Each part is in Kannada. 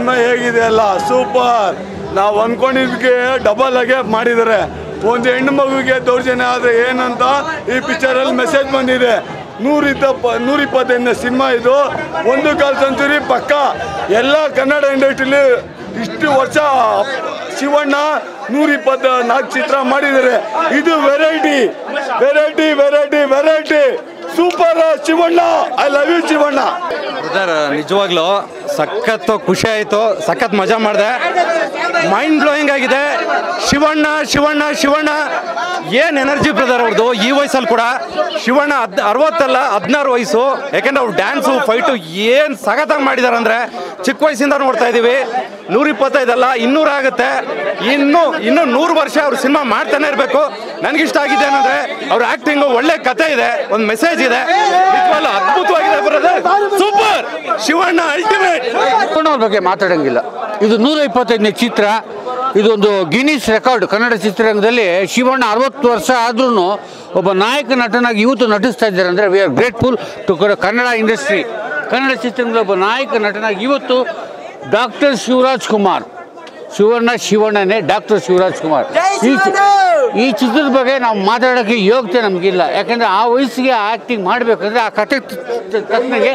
ಸಿನಿಮಾ ಹೇಗಿದೆ ಅಲ್ಲ ಸೂಪರ್ ನಾವು ಅನ್ಕೊಂಡಿದ್ಕೆ ಡಬಲ್ ಆಗಿ ಮಾಡಿದ್ದಾರೆ ಒಂದು ಹೆಣ್ಣು ಮಗುವಿಗೆ ದೌರ್ಜನ್ಯ ಆದರೆ ಏನಂತ ಈ ಪಿಕ್ಚರಲ್ಲಿ ಮೆಸೇಜ್ ಬಂದಿದೆ ನೂರಿಪ್ಪ ನೂರಿಪ್ಪತ್ತೈದನೇ ಸಿನಿಮಾ ಇದು ಒಂದು ಕಾಲ್ ಸೆಂಚುರಿ ಪಕ್ಕ ಎಲ್ಲ ಕನ್ನಡ ಇಂಡಸ್ಟ್ರಿಲಿ ಇಷ್ಟು ವರ್ಷ ಶಿವಣ್ಣ ನೂರಿಪ್ಪತ್ತ ನಾಲ್ಕು ಚಿತ್ರ ಮಾಡಿದ್ದಾರೆ ಇದು variety variety variety variety super Shivanna I love you Shivanna brother ನಿಜವಾಗ್ಲೂ ಸಖತ್ತು ಖುಷಿ ಆಯಿತು ಸಖತ್ ಮಜಾ ಮಾಡಿದೆ ಮೈಂಡ್ ಬ್ಲೋಯಿಂಗ್ ಆಗಿದೆ ಶಿವಣ್ಣ ಶಿವಣ್ಣ ಶಿವಣ್ಣ ಏನು ಎನರ್ಜಿ ಬ್ರದರ್ ಅವ್ರದ್ದು ಈ ವಯಸ್ಸಲ್ಲಿ ಕೂಡ ಶಿವಣ್ಣ ಹದ್ ಅರವತ್ತಲ್ಲ ಹದಿನಾರು ವಯಸ್ಸು ಯಾಕೆಂದ್ರೆ ಅವ್ರು ಡ್ಯಾನ್ಸು ಫೈಟು ಏನು ಸಖತ್ತಾಗಿ ಮಾಡಿದ್ದಾರೆ ಅಂದರೆ ಚಿಕ್ಕ ವಯಸ್ಸಿಂದ ನೋಡ್ತಾ ಇದ್ದೀವಿ ನೂರ ಇಪ್ಪತ್ತೈದಲ್ಲ ಇನ್ನೂರು ಆಗುತ್ತೆ ಇನ್ನು ಇನ್ನು ನೂರು ವರ್ಷ ಅವ್ರು ಸಿನಿಮಾ ಮಾಡ್ತಾನೆ ಇರಬೇಕು ನನಗಿಷ್ಟ ಆಗಿದೆ ಏನಂದ್ರೆ ಅವ್ರ ಆಕ್ಟಿಂಗು ಒಳ್ಳೆ ಕತೆ ಇದೆ ಒಂದು ಮೆಸೇಜ್ ಇದೆ ನಿಜವಾಗ್ಲೂ ಅದ್ಭುತವಾಗಿದೆ ಬ್ರದರ್ ಸೂಪರ್ ಶಿವಣ್ಣ ಅಲ್ಟಿಮೇಟ್ ಅವ್ರ ಬಗ್ಗೆ ಮಾತಾಡಂಗಿಲ್ಲ ಇದು ನೂರ ಇಪ್ಪತ್ತೈದನೇ ಚಿತ್ರ ಇದೊಂದು ಗಿನೀಸ್ ರೆಕಾರ್ಡ್ ಕನ್ನಡ ಚಿತ್ರರಂಗದಲ್ಲಿ ಶಿವಣ್ಣ ಅರವತ್ತು ವರ್ಷ ಆದ್ರೂ ಒಬ್ಬ ನಾಯಕ ನಟನಾಗಿ ಇವತ್ತು ನಟಿಸ್ತಾ ಇದ್ದಾರೆ ಅಂದರೆ we are grateful to Kannada industry Kannada ಚಿತ್ರರಂಗದ ಒಬ್ಬ ನಾಯಕ ನಟನಾಗಿ ಇವತ್ತು ಡಾಕ್ಟರ್ ಶಿವರಾಜ್ ಕುಮಾರ್ ಶಿವಣ್ಣ ಶಿವಣ್ಣನೇ ಡಾಕ್ಟರ್ ಶಿವರಾಜ್ ಕುಮಾರ್ ಈ ಚಿ- ಈ ಚಿತ್ರದ ಬಗ್ಗೆ ನಾವು ಮಾತಾಡೋಕ್ಕೆ ಯೋಗ್ಯತೆ ನಮಗಿಲ್ಲ ಯಾಕಂದರೆ ಆ ವಯಸ್ಸಿಗೆ ಆ್ಯಕ್ಟಿಂಗ್ ಮಾಡಬೇಕಂದ್ರೆ ಆ ಕತೆ ತಕ್ಕನಿಗೆ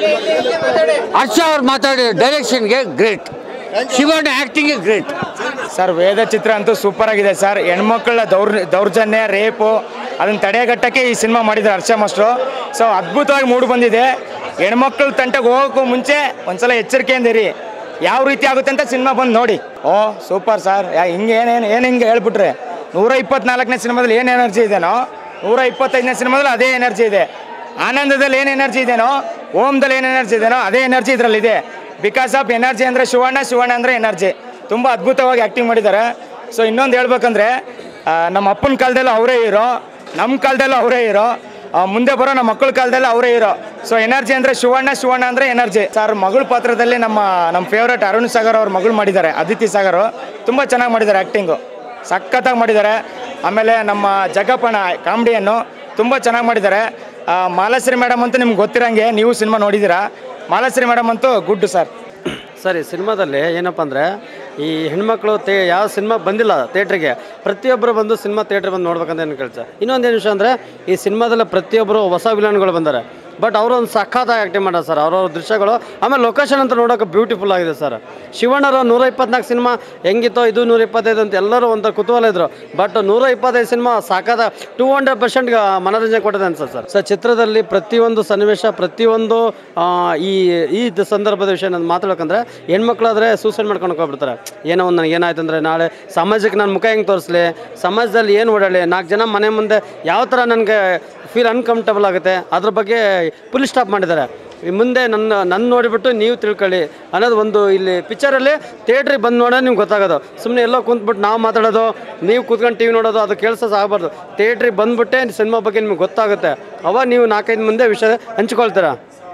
ಹರ್ಷ ಅವ್ರು ಮಾತಾಡಿದ ಡೈರೆಕ್ಷನ್ಗೆ ಗ್ರೇಟ್ ಶಿವಣ್ಣ ಆ್ಯಕ್ಟಿಂಗ್ಗೆ ಗ್ರೇಟ್ ಸರ್ ವೇದ ಚಿತ್ರ ಅಂತೂ ಸೂಪರ್ ಆಗಿದೆ ಸರ್ ಹೆಣ್ಮಕ್ಳ ದೌರ್ ದೌರ್ಜನ್ಯ ರೇಪು ಅದನ್ನು ತಡೆಗಟ್ಟಕ್ಕೆ ಈ ಸಿನಿಮಾ ಮಾಡಿದ್ದಾರೆ ಹರ್ಷ ಮಾಸ್ಟ್ರು ಸೊ ಅದ್ಭುತವಾಗಿ ಮೂಡಿ ಬಂದಿದೆ ಹೆಣ್ಮಕ್ಳ ತಂಟಕ್ಕೆ ಹೋಗೋಕ್ಕೂ ಮುಂಚೆ ಒಂದ್ಸಲ ಎಚ್ಚರಿಕೆಯಿಂದ ಇರಿ ಯಾವ ರೀತಿ ಆಗುತ್ತೆ ಅಂತ ಸಿನಿಮಾ ಬಂದು ನೋಡಿ ಓ ಸೂಪರ್ ಸರ್ ಯಾ ಹಿಂಗೆ ಏನೇನು ಏನು ಹಿಂಗೆ ಹೇಳ್ಬಿಟ್ರೆ ನೂರ ಇಪ್ಪತ್ನಾಲ್ಕನೇ ಸಿನಿಮಾದಲ್ಲಿ ಏನು ಎನರ್ಜಿ ಇದೆನೋ ನೂರ ಇಪ್ಪತ್ತೈದನೇ ಸಿನಿಮಾದಲ್ಲಿ ಅದೇ ಎನರ್ಜಿ ಇದೆ ಆನಂದದಲ್ಲಿ ಏನು ಎನರ್ಜಿ ಇದೆನೋ ಓಮ್ದಲ್ಲಿ ಏನು ಎನರ್ಜಿ ಇದೆನೋ ಅದೇ ಎನರ್ಜಿ ಇದರಲ್ಲಿದೆ ಬಿಕಾಸ್ ಆಫ್ ಎನರ್ಜಿ ಅಂದರೆ ಶಿವಣ್ಣ ಶಿವಣ್ಣ ಅಂದರೆ ಎನರ್ಜಿ ತುಂಬ ಅದ್ಭುತವಾಗಿ ಆ್ಯಕ್ಟಿಂಗ್ ಮಾಡಿದ್ದಾರೆ ಸೊ ಇನ್ನೊಂದು ಹೇಳ್ಬೇಕಂದ್ರೆ ಆ, ನಮ್ಮ ಅಪ್ಪನ ಕಾಲದಲ್ಲೂ ಅವರೇ ಇರೋ ನಮ್ಮ ಕಾಲದಲ್ಲೂ ಅವರೇ ಇರೋ ಆ, ಮುಂದೆ ಬರೋ ನಮ್ಮ ಮಕ್ಕಳ ಕಾಲದಲ್ಲಿ ಅವರೇ ಇರೋ ಸೊ ಎನರ್ಜಿ ಅಂದರೆ ಶಿವಣ್ಣ ಶಿವಣ್ಣ ಅಂದರೆ ಎನರ್ಜಿ ಸರ್ ಮಗಳ ಪಾತ್ರದಲ್ಲಿ ನಮ್ಮ ನಮ್ಮ ಫೇವ್ರೇಟ್ ಅರುಣ್ ಸಾಗರ್ ಅವ್ರ ಮಗಳು ಮಾಡಿದ್ದಾರೆ ಅದಿತಿ ಸಾಗರ್ ತುಂಬ ಚೆನ್ನಾಗಿ ಮಾಡಿದ್ದಾರೆ ಆ್ಯಕ್ಟಿಂಗು ಸಖತ್ತಾಗಿ ಮಾಡಿದ್ದಾರೆ ಆಮೇಲೆ ನಮ್ಮ ಜಗಪ್ಪಣ ಕಾಮಿಡಿಯನ್ನು ತುಂಬ ಚೆನ್ನಾಗಿ ಮಾಡಿದ್ದಾರೆ ಆ, ಮಾಲಾಶ್ರೀ ಮೇಡಮ್ ಅಂತೂ ನಿಮ್ಗೆ ಗೊತ್ತಿರಂಗೆ ನೀವು ಸಿನಿಮಾ ನೋಡಿದ್ದೀರಾ ಮಾಲಾಶ್ರೀ ಮೇಡಮ್ ಅಂತೂ ಗುಡ್ ಸರ್ ಸರಿ ಸಿನಿಮಾದಲ್ಲಿ ಏನಪ್ಪ ಅಂದರೆ ಈ ಹೆಣ್ಮಕ್ಳು ತೇ ಯಾವ ಸಿನಿಮಾ ಬಂದಿಲ್ಲ ಥಿಯೇಟ್ರಿಗೆ ಪ್ರತಿಯೊಬ್ಬರು ಬಂದು ಸಿನಿಮಾ ಥಿಯೇಟ್ರ್ ಬಂದು ನೋಡ್ಬೇಕಂತ ಏನು ಕೇಳ್ತಾರೆ ಇನ್ನೊಂದೇನು ವಿಷಯ ಅಂದರೆ ಈ ಸಿನಿಮಾದಲ್ಲಿ ಪ್ರತಿಯೊಬ್ಬರು ಹೊಸ ವಿಲನ್ಗಳು ಬಂದ್ದಾರೆ ಬಟ್ ಅವರು ಒಂದು ಸಖತ್ತಾಗಿ ಆ್ಯಕ್ಟಿಂಗ್ ಮಾಡೋದು ಸರ್ ಅವ್ರವ್ರ ದೃಶ್ಯಗಳು ಆಮೇಲೆ ಲೊಕೇಶನ್ ಅಂತ ನೋಡೋಕೆ ಬ್ಯೂಟಿಫುಲ್ ಆಗಿದೆ ಸರ್ ಶಿವಣ್ಣರು ನೂರ ಇಪ್ಪತ್ನಾಲ್ಕು ಸಿನಿಮಾ ಹೆಂಗಿತ್ತೋ ಇದು ನೂರ ಇಪ್ಪತ್ತೈದು ಅಂತ ಎಲ್ಲರೂ ಒಂದು ಕುತೂಹಲ ಇದ್ರು ಬಟ್ ನೂರ ಇಪ್ಪತ್ತೈದು ಸಿನಿಮಾ ಸಾಕಾದ ಟೂ ಹಂಡ್ರೆಡ್ ಪರ್ಸೆಂಟ್ ಮನೋರಂಜನೆ ಕೊಟ್ಟಿದೆ ಅನ್ಸುತ್ತೆ ಸರ್ ಸರ್ ಚಿತ್ರದಲ್ಲಿ ಪ್ರತಿಯೊಂದು ಸನ್ನಿವೇಶ ಪ್ರತಿಯೊಂದು ಆ, ಈ ಈ ದ- ಸಂದರ್ಭದ ವಿಷಯ ನಾನು ಮಾತಾಡ್ಬೇಕಂದ್ರೆ ಹೆಣ್ಮಕ್ಳಾದ್ರೆ ಸೂಸೈಡ್ ಮಾಡ್ಕೊಂಡು ಹೋಗ್ಬಿಡ್ತಾರೆ ಏನೋ ಒಂದು ನನಗೆ ಏನಾಯ್ತು ಅಂದರೆ ನಾಳೆ ಸಮಾಜಕ್ಕೆ ನಾನು ಮುಖ ಹೆಂಗೆ ತೋರಿಸ್ಲಿ ಸಮಾಜದಲ್ಲಿ ಏನು ಓಡಾಡಲಿ ನಾಲ್ಕು ಜನ ಮನೆ ಮುಂದೆ ಯಾವ ಥರ ನನಗೆ ಫೀಲ್ ಅನ್ಕಂಫರ್ಟಬಲ್ ಆಗುತ್ತೆ ಅದ್ರ ಬಗ್ಗೆ ಪುಲಿಸ್ ಸ್ಟಾಪ್ ಮಾಡಿದ್ದಾರೆ ಈ ಮುಂದೆ ನನ್ನ ನನ್ನ ನೋಡಿಬಿಟ್ಟು ನೀವು ತಿಳ್ಕೊಳ್ಳಿ ಅನ್ನೋದು ಒಂದು ಇಲ್ಲಿ ಪಿಕ್ಚರಲ್ಲಿ ಥಿಯೇಟ್ರಿಗೆ ಬಂದು ನೋಡೋದು ನಿಮ್ಗೆ ಗೊತ್ತಾಗೋದು ಸುಮ್ಮನೆ ಎಲ್ಲೋ ಕುಂತ್ಬಿಟ್ಟು ನಾವು ಮಾತಾಡೋದು ನೀವು ಕೂತ್ಕೊಂಡು ಟಿ ವಿ ನೋಡೋದು ಅದು ಕೆಲಸ ಆಗಬಾರ್ದು ಥಿಯೇಟ್ರಿಗೆ ಬಂದುಬಿಟ್ಟೆ ಸಿನಿಮಾ ಬಗ್ಗೆ ನಿಮ್ಗೆ ಗೊತ್ತಾಗುತ್ತೆ ಅವಾಗ ನೀವು ನಾಲ್ಕೈದು ಮುಂದೆ ವಿಷಯ ಹಂಚ್ಕೊಳ್ತೀರಾ